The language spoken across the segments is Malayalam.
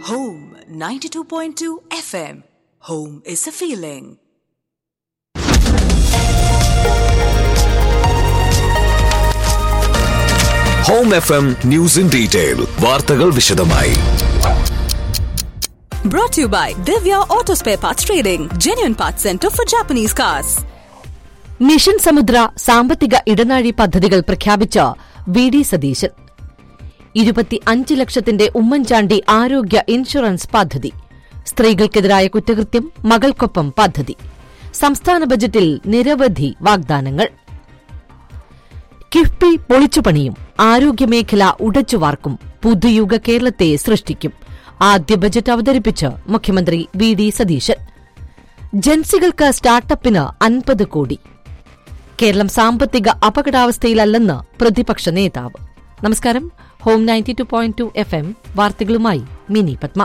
Home 92.2 FM. Home is a feeling. Home F M news in detail വാർത്തകൾ വിശദമായി Brought to you by Divya Auto Spare Parts Trading, genuine parts center for Japanese cars. Mission സമുദ്ര സാമ്പത്തിക ഇടനാഴി പദ്ധതികൾ പ്രഖ്യാപിച്ച വി ഡി സതീശൻ ഇരുപത്തി അഞ്ച് ലക്ഷത്തിന്റെ ഉമ്മൻചാണ്ടി ആരോഗ്യ ഇൻഷുറൻസ് പദ്ധതി സ്ത്രീകൾക്കെതിരായ കുറ്റകൃത്യം മകൾക്കൊപ്പം പദ്ധതി സംസ്ഥാന ബജറ്റിൽ നിരവധി വാഗ്ദാനങ്ങൾ കിഫ്ബി പൊളിച്ചുപണിയും ആരോഗ്യമേഖല ഉടച്ചുവാർക്കും പുതുയുഗ കേരളത്തെ സൃഷ്ടിക്കും ആദ്യ ബജറ്റ് അവതരിപ്പിച്ച് മുഖ്യമന്ത്രി വി ഡി സതീശൻ ജൻസികൾക്ക് സ്റ്റാർട്ടപ്പിന് അൻപത് കോടി കേരളം സാമ്പത്തിക അപകടാവസ്ഥയിലല്ലെന്ന് പ്രതിപക്ഷ നേതാവ് നമസ്കാരം home ninety two point two F M വാർത്തകളുമായി Mini Padma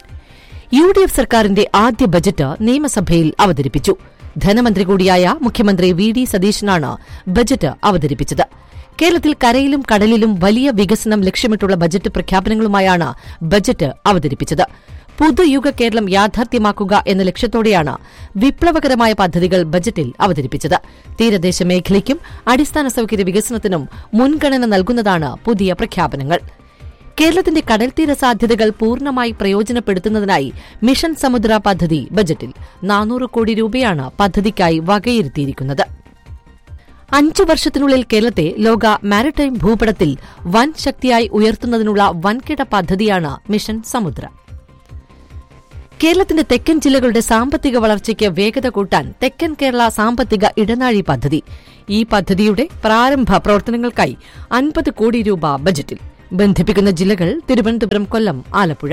U D F സർക്കാരിന്റെ ആദ്യ ബജറ്റ് നിയമസഭയിൽ അവതരിപ്പിച്ചു ധനമന്ത്രി കൂടിയായ മുഖ്യമന്ത്രി വി ഡി സതീശനാണ് ബജറ്റ് അവതരിപ്പിച്ചത് കേരളത്തിൽ കരയിലും കടലിലും വലിയ വികസനം ലക്ഷ്യമിട്ടുള്ള ബജറ്റ് പ്രഖ്യാപനങ്ങളുമായാണ് ബജറ്റ് അവതരിപ്പിച്ചത് പുതുയുഗ കേരളം യാഥാർത്ഥ്യമാക്കുക എന്ന ലക്ഷ്യത്തോടെയാണ് വിപ്ലവകരമായ പദ്ധതികൾ ബജറ്റിൽ അവതരിപ്പിച്ചത് തീരദേശ മേഖലയ്ക്കും അടിസ്ഥാന സൌകര്യ വികസനത്തിനും മുൻഗണന നൽകുന്നതാണ് പുതിയ പ്രഖ്യാപനങ്ങൾ കേരളത്തിന്റെ കടൽത്തീര സാധ്യതകൾ പൂർണ്ണമായി പ്രയോജനപ്പെടുത്തുന്നതിനായി മിഷൻ സമുദ്ര പദ്ധതി ബജറ്റിൽ നാനൂറ് കോടി രൂപയാണ് പദ്ധതിക്കായി വകയിരുത്തിയിരിക്കുന്നത് അഞ്ചു വർഷത്തിനുള്ളിൽ കേരളത്തെ ലോക മാരിടൈം ഭൂപടത്തിൽ വൻ ശക്തിയായി ഉയർത്തുന്നതിനുള്ള വൻകിട പദ്ധതിയാണ് മിഷൻ സമുദ്ര കേരളത്തിന്റെ തെക്കൻ ജില്ലകളുടെ സാമ്പത്തിക വളർച്ചയ്ക്ക് വേഗത കൂട്ടാൻ തെക്കൻ കേരള സാമ്പത്തിക ഇടനാഴി പദ്ധതി ഈ പദ്ധതിയുടെ പ്രാരംഭ പ്രവർത്തനങ്ങൾക്കായി അൻപത് കോടി രൂപ ബജറ്റിൽ ബന്ധിപ്പിക്കുന്ന ജില്ലകൾ തിരുവനന്തപുരം കൊല്ലം ആലപ്പുഴ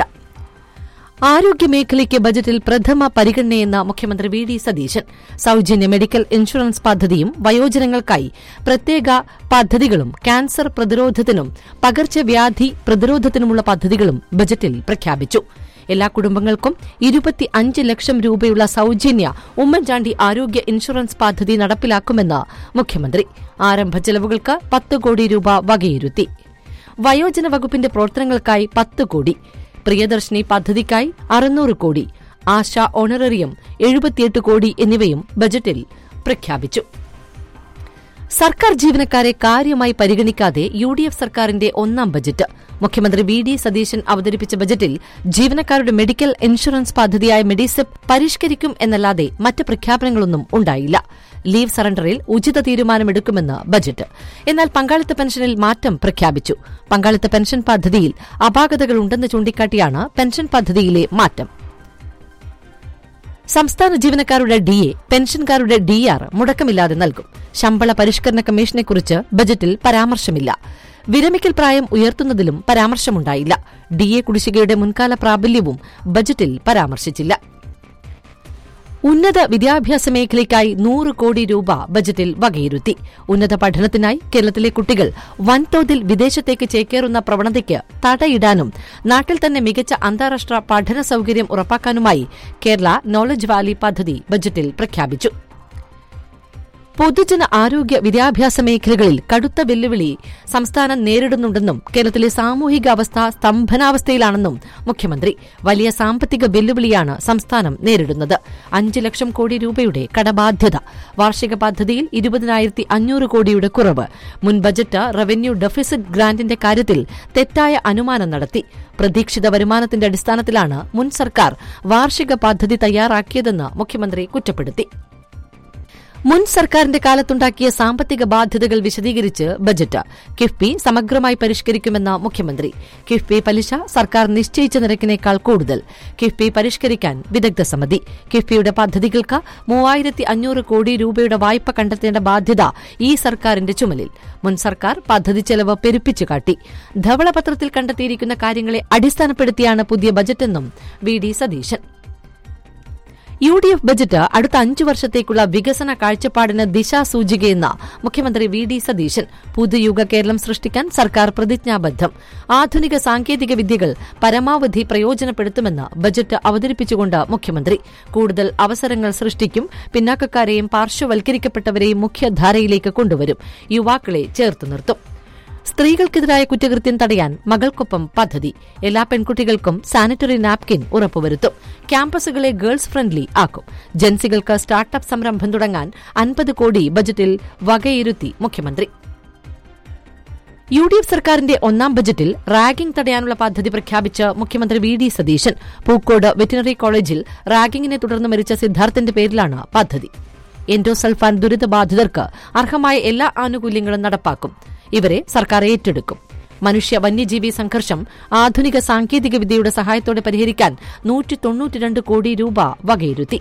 ആരോഗ്യമേഖലയ്ക്ക് ബജറ്റിൽ പ്രഥമ പരിഗണനയെന്ന മുഖ്യമന്ത്രി വി ഡി സതീശൻ സൌജന്യ മെഡിക്കൽ ഇൻഷുറൻസ് പദ്ധതിയും വയോജനങ്ങൾക്കായി പ്രത്യേക പദ്ധതികളും ക്യാൻസർ പ്രതിരോധത്തിനും പകർച്ചവ്യാധി പ്രതിരോധത്തിനുമുള്ള പദ്ധതികളും ബജറ്റിൽ പ്രഖ്യാപിച്ചു എല്ലാ കുടുംബങ്ങൾക്കും ഇരുപത്തി അഞ്ച് ലക്ഷം രൂപയുള്ള സൌജന്യ ഉമ്മൻചാണ്ടി ആരോഗ്യ ഇൻഷുറൻസ് പദ്ധതി നടപ്പിലാക്കുമെന്ന് മുഖ്യമന്ത്രി ആരംഭ ചെലവുകൾക്ക് പത്ത് കോടി രൂപ വകയിരുത്തി വയോജന വകുപ്പിന്റെ പ്രവർത്തനങ്ങൾക്കായി പത്ത് കോടി പ്രിയദർശിനി പദ്ധതിക്കായി അറുന്നൂറ് കോടി ആശ ഓണററിയം എഴുപത്തിയെട്ട് കോടി എന്നിവയും ബജറ്റിൽ പ്രഖ്യാപിച്ചു സർക്കാർ ജീവനക്കാരെ കാര്യമായി പരിഗണിക്കാതെ യു ഡി എഫ് സർക്കാരിന്റെ ഒന്നാം ബജറ്റ് മുഖ്യമന്ത്രി വി ഡി സതീശൻ അവതരിപ്പിച്ച ബജറ്റിൽ ജീവനക്കാരുടെ മെഡിക്കൽ ഇൻഷുറൻസ് പദ്ധതിയായ മെഡിസെപ് പരിഷ്കരിക്കും എന്നല്ലാതെ മറ്റ് പ്രഖ്യാപനങ്ങളൊന്നും ഉണ്ടായില്ല ലീവ് സറണ്ടറിൽ ഉചിത തീരുമാനമെടുക്കുമെന്ന് ബജറ്റ് എന്നാൽ പങ്കാളിത്ത പെൻഷനിൽ മാറ്റം പ്രഖ്യാപിച്ചു പങ്കാളിത്ത പെൻഷൻ പദ്ധതിയിൽ അപാകതകളുണ്ടെന്ന് ചൂണ്ടിക്കാട്ടിയാണ് പെൻഷൻ പദ്ധതിയിലെ മാറ്റം സംസ്ഥാന ജീവനക്കാരുടെ ഡിഎ പെൻഷൻകാരുടെ ഡിആർ മുടക്കമില്ലാതെ നൽകും ശമ്പള പരിഷ്കരണ കമ്മീഷനെക്കുറിച്ച് ബജറ്റിൽ പരാമർശമില്ല വിരമിക്കൽ പ്രായം ഉയർത്തുന്നതിലും പരാമർശമുണ്ടായില്ല ഡിഎ കുടിശ്ശികയുടെ മുൻകാല പ്രാബല്യവും ബജറ്റിൽ പരാമർശിച്ചില്ല ഉന്നത വിദ്യാഭ്യാസ മേഖലയ്ക്കായി നൂറ് കോടി രൂപ ബജറ്റിൽ വകയിരുത്തി ഉന്നത പഠനത്തിനായി കേരളത്തിലെ കുട്ടികൾ വൻതോതിൽ വിദേശത്തേക്ക് ചേക്കേറുന്ന പ്രവണതയ്ക്ക് തടയിടാനും നാട്ടിൽ തന്നെ മികച്ച അന്താരാഷ്ട്ര പഠന സൌകര്യം ഉറപ്പാക്കാനുമായി കേരള നോളജ് വാലി പദ്ധതി ബജറ്റിൽ പ്രഖ്യാപിച്ചു പൊതുജന ആരോഗ്യ വിദ്യാഭ്യാസ മേഖലകളിൽ കടുത്ത വെല്ലുവിളി സംസ്ഥാനം നേരിടുന്നുണ്ടെന്നും കേരളത്തിലെ സാമൂഹിക അവസ്ഥ സ്തംഭനാവസ്ഥയിലാണെന്നും മുഖ്യമന്ത്രി വലിയ സാമ്പത്തിക വെല്ലുവിളിയാണ് സംസ്ഥാനം നേരിടുന്നത് അഞ്ച് ലക്ഷം കോടി രൂപയുടെ കടബാധ്യത വാർഷിക പദ്ധതിയിൽ ഇരുപതിനായിരത്തി അഞ്ഞൂറ് കോടിയുടെ കുറവ് മുൻ ബജറ്റ് റവന്യൂ ഡെഫിസിറ്റ് ഗ്രാന്റിന്റെ കാര്യത്തിൽ തെറ്റായ അനുമാനം നടത്തി പ്രതീക്ഷിത വരുമാനത്തിന്റെ അടിസ്ഥാനത്തിലാണ് മുൻ സർക്കാർ വാർഷിക പദ്ധതി തയ്യാറാക്കിയതെന്ന് മുഖ്യമന്ത്രി കുറ്റപ്പെടുത്തി മുൻ സർക്കാരിന്റെ കാലത്തുണ്ടാക്കിയ സാമ്പത്തിക ബാധ്യതകൾ വിശദീകരിച്ച് ബജറ്റ് കിഫ്ബി സമഗ്രമായി പരിഷ്കരിക്കുമെന്ന മുഖ്യമന്ത്രി കിഫ്ബി പലിശ സർക്കാർ നിശ്ചയിച്ച നിരക്കിനേക്കാൾ കൂടുതൽ കിഫ്ബി പരിഷ്കരിക്കാൻ വിദഗ്ധ സമിതി കിഫ്ബിയുടെ പദ്ധതികൾക്ക് മൂവായിരത്തി അഞ്ഞൂറ് കോടി രൂപയുടെ വായ്പ കണ്ടെത്തേണ്ട ബാധ്യത ഈ സർക്കാരിന്റെ ചുമലിൽ മുൻ സർക്കാർ പദ്ധതി ചെലവ് പെരുപ്പിച്ചു കാട്ടി ധവളപത്രത്തിൽ കണ്ടെത്തിയിരിക്കുന്ന കാര്യങ്ങളെ അടിസ്ഥാനപ്പെടുത്തിയാണ് പുതിയ ബജറ്റെന്നും V D Satheesan U D F budget അടുത്ത അഞ്ചു വർഷത്തേക്കുള്ള വികസന കാഴ്ചപ്പാടിന് ദിശാസൂചികയെന്ന മുഖ്യമന്ത്രി വി ഡി സതീശൻ പുതുയുഗ കേരളം സൃഷ്ടിക്കാൻ സർക്കാർ പ്രതിജ്ഞാബദ്ധം ആധുനിക സാങ്കേതിക വിദ്യകൾ പരമാവധി പ്രയോജനപ്പെടുത്തുമെന്ന് ബജറ്റ് അവതരിപ്പിച്ചുകൊണ്ട് മുഖ്യമന്ത്രി കൂടുതൽ അവസരങ്ങൾ സൃഷ്ടിക്കും പിന്നാക്കക്കാരെയും പാർശ്വവൽക്കരിക്കപ്പെട്ടവരെയും മുഖ്യധാരയിലേക്ക് കൊണ്ടുവരും യുവാക്കളെ ചേർത്ത് നിർത്തും സ്ത്രീകൾക്കെതിരായ കുറ്റകൃത്യം തടയാൻ മകൾക്കൊപ്പം പദ്ധതി എല്ലാ പെൺകുട്ടികൾക്കും സാനിറ്ററി നാപ്കിൻ ഉറപ്പുവരുത്തും ക്യാമ്പസുകളെ ഗേൾസ് ഫ്രണ്ട്ലി ആക്കും ജൻസികൾക്ക് സ്റ്റാർട്ടപ്പ് സംരംഭം തുടങ്ങാൻ അൻപത് കോടി ബജറ്റിൽ വകയിരുത്തി മുഖ്യമന്ത്രി യു ഡി എഫ് സർക്കാരിന്റെ ഒന്നാം ബജറ്റിൽ റാഗിംഗ് തടയാനുള്ള പദ്ധതി പ്രഖ്യാപിച്ച് മുഖ്യമന്ത്രി V D Satheesan Pookode veterinary കോളേജിൽ റാഗിങ്ങിനെ തുടർന്ന് മരിച്ച സിദ്ധാർത്ഥിന്റെ പേരിലാണ് പദ്ധതി എൻഡോസൾഫാൻ ദുരിതബാധിതർക്ക് അർഹമായ എല്ലാ ആനുകൂല്യങ്ങളും നടപ്പാക്കും ഇവരെ സർക്കാർ ഏറ്റെടുക്കും മനുഷ്യ വന്യജീവി സംഘർഷം ആധുനിക സാങ്കേതിക വിദ്യയുടെ സഹായത്തോടെ പരിഹരിക്കാൻ നൂറ്റി തൊണ്ണൂറ്റിരണ്ട് കോടി രൂപ വകയിരുത്തി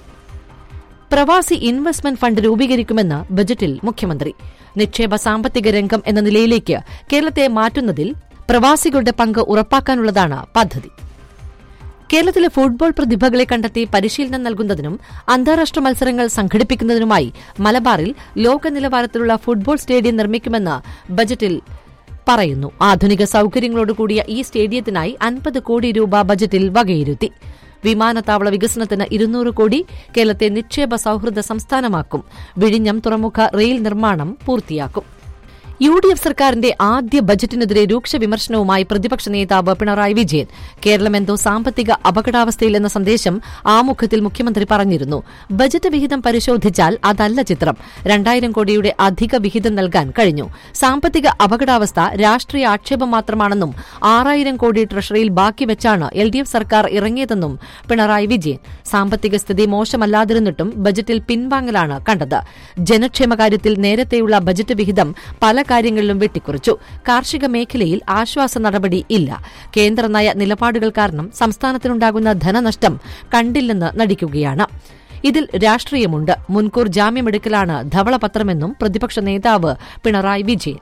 പ്രവാസി ഇൻവെസ്റ്റ്മെന്റ് ഫണ്ട് രൂപീകരിക്കുമെന്ന് ബജറ്റിൽ മുഖ്യമന്ത്രി നിക്ഷേപ സാമ്പത്തിക രംഗം എന്ന നിലയിലേക്ക് കേരളത്തെ മാറ്റുന്നതിൽ പ്രവാസികളുടെ പങ്ക് ഉറപ്പാക്കാനുള്ളതാണ് പദ്ധതി കേരളത്തിലെ ഫുട്ബോൾ പ്രതിഭകളെ കണ്ടെത്തി പരിശീലനം നൽകുന്നതിനും അന്താരാഷ്ട്ര മത്സരങ്ങൾ സംഘടിപ്പിക്കുന്നതിനുമായി മലബാറിൽ ലോക നിലവാരത്തിലുള്ള ഫുട്ബോൾ സ്റ്റേഡിയം നിർമ്മിക്കുമെന്ന് ബജറ്റിൽ പറയുന്നു ആധുനിക സൌകര്യങ്ങളോടുകൂടിയ ഈ സ്റ്റേഡിയത്തിനായി അൻപത് കോടി രൂപ ബജറ്റിൽ വകയിരുത്തി വിമാനത്താവള വികസനത്തിന് ഇരുന്നൂറ് കോടി കേരളത്തെ നിക്ഷേപ സൌഹൃദ സംസ്ഥാനമാക്കും വിഴിഞ്ഞം തുറമുഖ റെയിൽ നിർമ്മാണം പൂർത്തിയാക്കും യു ഡി എഫ് സർക്കാരിന്റെ ആദ്യ ബജറ്റിനെതിരെ രൂക്ഷ വിമർശനവുമായി പ്രതിപക്ഷ നേതാവ് പിണറായി വിജയൻ കേരളം എന്തോ സാമ്പത്തിക അപകടാവസ്ഥയിലെന്ന സന്ദേശം ആമുഖത്തിൽ മുഖ്യമന്ത്രി പറഞ്ഞിരുന്നു ബജറ്റ് വിഹിതം പരിശോധിച്ചാൽ അതല്ല ചിത്രം രണ്ടായിരം കോടിയുടെ അധിക വിഹിതം നൽകാൻ കഴിഞ്ഞു സാമ്പത്തിക അപകടാവസ്ഥ രാഷ്ട്രീയ ആക്ഷേപം മാത്രമാണെന്നും ആറായിരം കോടി ട്രഷറിയിൽ ബാക്കി വെച്ചാണ് എൽ ഡി എഫ് സർക്കാർ ഇറങ്ങിയതെന്നും പിണറായി വിജയൻ സാമ്പത്തിക സ്ഥിതി മോശമല്ലാതിരുന്നിട്ടും ബജറ്റിൽ പിൻവാങ്ങലാണ് കണ്ടത് ജനക്ഷേമകാര്യത്തിൽ നേരത്തെയുള്ള ബജറ്റ് വിഹിതം പല കാര്യങ്ങളിലും വെട്ടിക്കുറച്ചു കാർഷിക മേഖലയിൽ ആശ്വാസ നടപടി ഇല്ല കേന്ദ്ര നയ നിലപാടുകൾ കാരണം സംസ്ഥാനത്തിനുണ്ടാകുന്ന ധനനഷ്ടം കണ്ടില്ലെന്ന് നടിക്കുകയാണ് ഇതിൽ രാഷ്ട്രീയമുണ്ട് മുൻകൂർ ജാമ്യമെടുക്കലാണ് ധവളപത്രമെന്നും പ്രതിപക്ഷ നേതാവ് പിണറായി വിജയൻ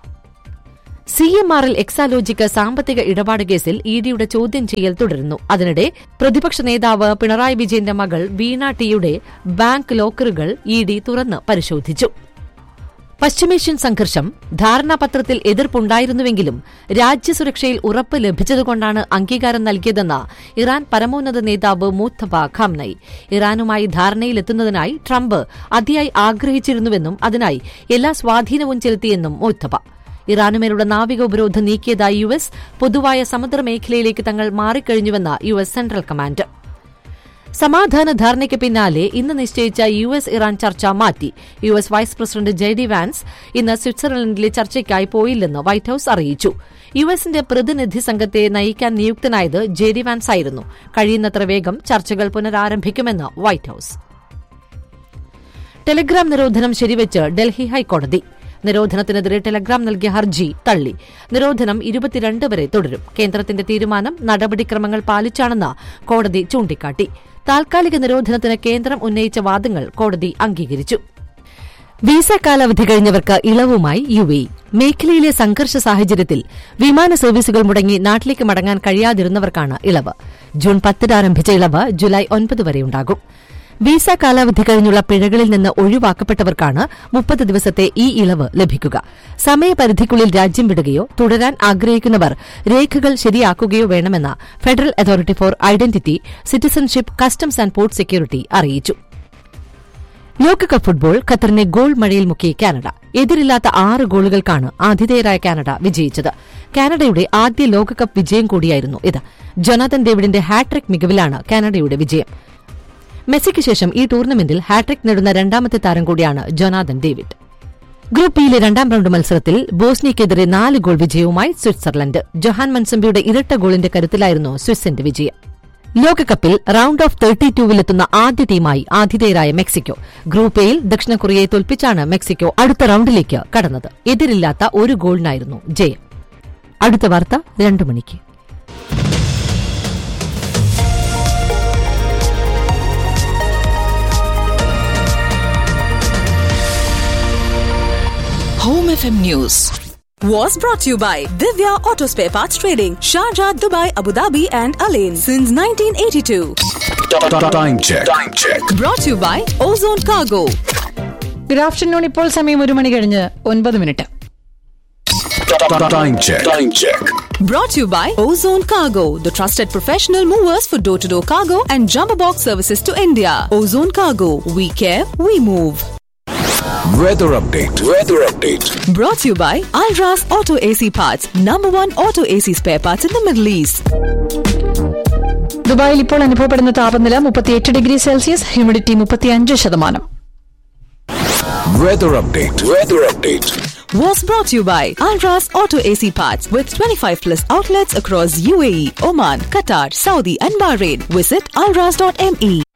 സി എം ആറിൽ എക്സാലോജിക്ക് സാമ്പത്തിക ഇടപാട് കേസിൽ ഇ ഡിയുടെ ചോദ്യം ചെയ്യൽ തുടരുന്നു അതിനിടെ പ്രതിപക്ഷ നേതാവ് പിണറായി വിജയന്റെ മകൾ വീണ ടിയുടെ ബാങ്ക് ലോക്കറുകൾ ഇ ഡി തുറന്ന് പരിശോധിച്ചു പശ്ചിമേഷ്യൻ സംഘർഷം ധാരണാപത്രത്തിൽ എതിർപ്പുണ്ടായിരുന്നുവെങ്കിലും രാജ്യസുരക്ഷയിൽ ഉറപ്പ് ലഭിച്ചതുകൊണ്ടാണ് അംഗീകാരം നൽകിയതെന്ന് ഇറാൻ പരമോന്നത നേതാവ് മൂത്തബ ഖാംനൈ ഇറാനുമായി ധാരണയിലെത്തുന്നതിനായി ട്രംപ് അതിയായി ആഗ്രഹിച്ചിരുന്നുവെന്നും അതിനായി എല്ലാ സ്വാധീനവും ചെലുത്തിയെന്നും മൂത്തബ ഇറാനുമേലുള്ള നാവിക ഉപരോധം നീക്കിയതായി യു എസ് പൊതുവായ സമുദ്രമേഖലയിലേക്ക് തങ്ങൾ മാറിക്കഴിഞ്ഞുവെന്ന് യു എസ് സെൻട്രൽ കമാൻഡ് സമാധാന ധാരണയ്ക്ക് പിന്നാലെ ഇന്ന് നിശ്ചയിച്ച യു എസ് ഇറാൻ ചർച്ച മാറ്റി U S vice president J D Vance ഇന്ന് സ്വിറ്റ്സർലൻഡിലെ ചർച്ചയ്ക്കായി പോയില്ലെന്ന് വൈറ്റ് ഹൌസ് അറിയിച്ചു യു എസിന്റെ പ്രതിനിധി സംഘത്തെ നയിക്കാൻ നിയുക്തനായത് ജെ ഡി വാൻസ് ആയിരുന്നു കഴിയുന്നത്ര വേഗം ചർച്ചകൾ പുനരാരംഭിക്കുമെന്ന് വൈറ്റ് ഹൌസ് ടെലിഗ്രാം നിരോധനം ശരിവെച്ച് ഡൽഹി ഹൈക്കോടതി നിരോധനത്തിനെതിരെ ടെലഗ്രാം നൽകിയ ഹർജി തള്ളി നിരോധനം ഇരുപത്തിരണ്ട് വരെ തുടരും കേന്ദ്രത്തിന്റെ തീരുമാനം നടപടിക്രമങ്ങൾ പാലിച്ചാണെന്ന് കോടതി ചൂണ്ടിക്കാട്ടി താൽക്കാലിക നിരോധനത്തിന് കേന്ദ്രം ഉന്നയിച്ച വാദങ്ങൾ കോടതി അംഗീകരിച്ചു വിസ കാലാവധി കഴിഞ്ഞവർക്ക് ഇളവുമായി യു എ മേഖലയിലെ സംഘർഷ സാഹചര്യത്തിൽ വിമാന സർവീസുകൾ മുടങ്ങി നാട്ടിലേക്ക് മടങ്ങാൻ കഴിയാതിരുന്നവർക്കാണ് ഇളവ് ജൂൺ പത്തിന് ആരംഭിച്ച ഇളവ് ജൂലൈ ഒൻപത് വരെയുണ്ടാകും വിസ കാലാവധി കഴിഞ്ഞുള്ള പിഴകളിൽ നിന്ന് ഒഴിവാക്കപ്പെട്ടവർക്കാണ് മുപ്പത് ദിവസത്തെ ഈ ഇളവ് ലഭിക്കുക സമയപരിധിക്കുള്ളിൽ രാജ്യം വിടുകയോ തുടരാൻ ആഗ്രഹിക്കുന്നവർ രേഖകൾ ശരിയാക്കുകയോ വേണമെന്ന് federal authority for identity citizenship customs and port security അറിയിച്ചു ലോകകപ്പ് ഫുട്ബോൾ ഖത്തറിനെ ഗോൾ മഴയിൽ മുക്കി കാനഡ എതിരില്ലാത്ത ആറ് ഗോളുകൾക്കാണ് ആതിഥേയരായ കാനഡ വിജയിച്ചത് കാനഡയുടെ ആദ്യ ലോകകപ്പ് വിജയം കൂടിയായിരുന്നു ഇത് ജൊനാഥൻ ഡേവിഡിന്റെ ഹാട്രിക് മികവിലാണ് കാനഡയുടെ വിജയം മെസ്സിക്ക് ശേഷം ഈ ടൂർണമെന്റിൽ ഹാട്രിക് നേടുന്ന രണ്ടാമത്തെ താരം കൂടിയാണ് ജൊനാഥൻ ഡേവിഡ് ഗ്രൂപ്പ് ബിയിലെ രണ്ടാം റൌണ്ട് മത്സരത്തിൽ ബോസ്നിയക്കെതിരെ നാല് ഗോൾ വിജയവുമായി സ്വിറ്റ്സർലൻഡ് ജൊഹാൻ മൻസംബിയുടെ ഇരട്ട ഗോളിന്റെ കരുത്തിലായിരുന്നു സ്വിസിന്റെ വിജയം ലോകകപ്പിൽ റൌണ്ട് ഓഫ് തേർട്ടി ടൂവിലെത്തുന്ന ആദ്യ ടീമായി ആതിഥേയരായ മെക്സിക്കോ ഗ്രൂപ്പ് എയിൽ ദക്ഷിണ കൊറിയയെ തോൽപ്പിച്ചാണ് മെക്സിക്കോ അടുത്ത റൌണ്ടിലേക്ക് കടന്നത് എതിരില്ലാത്ത ഒരു ഗോളിനായിരുന്നു ജയം അടുത്ത വാർത്ത രണ്ടു മണിക്ക് Home FM News. Was brought to you by Divya Auto Spare Parts Trading, Sharjah, Dubai, Abu Dhabi, and Alain since 1982. Time check. Time check. Brought to you by Ozone Cargo. Good afternoon ഇപ്പോൾ സമയം ഒരു മണി കഴിഞ്ഞ് ഒൻപത് minute Time check. Time check. Brought to you by Ozone Cargo, the trusted professional movers for door to door cargo and jumbo box services to India. Ozone Cargo, we care, we move. Weather update. Weather update. Brought to you by Alras Auto AC Parts, number one auto AC spare parts in the Middle East. ദുബായിൽ ഇപ്പോൾ അനുഭവപ്പെടുന്ന താപനില മുപ്പത്തിയെട്ട് ഡിഗ്രി സെൽഷ്യസ് ഹ്യൂമിഡിറ്റി മുപ്പത്തിയഞ്ച് ശതമാനം Weather update. Weather update. Was brought to you by Alras Auto AC Parts with 25 plus outlets across UAE, Oman, Qatar, Saudi, and Bahrain. Visit alras.me.